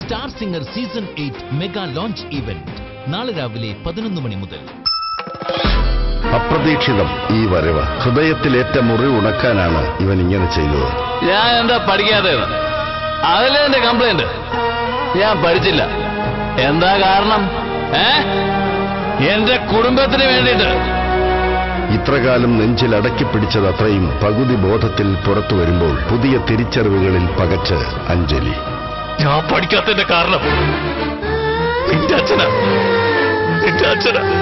star singer season eight mega launch event നാളെ രാവിലെ പതിനൊന്ന് മണി മുതൽ അപ്രതീക്ഷിതം ഈ വരവ് ഹൃദയത്തിലേറ്റ മുറി ഉണക്കാനാണ് ഇവൻ ഇങ്ങനെ ചെയ്തത് ഞാൻ എന്താ പഠിക്കാതെ അതിലെ എന്റെ കംപ്ലൈന്റ് ഞാൻ പഠിച്ചില്ല എന്താ കാരണം ഏ എന്റെ കുടുംബത്തിന് വേണ്ടിയിട്ട് ഇത്രകാലം നെഞ്ചിൽ അടക്കി പിടിച്ചത് അത്രയും പകുതി ബോധത്തിൽ പുറത്തു വരുമ്പോൾ പുതിയ തിരിച്ചറിവുകളിൽ പകച്ച് അഞ്ജലി ഞാൻ പഠിക്കാത്തതിന്റെ കാരണം നിന്റെ അച്ഛനാ നിന്റെ അച്ഛനാ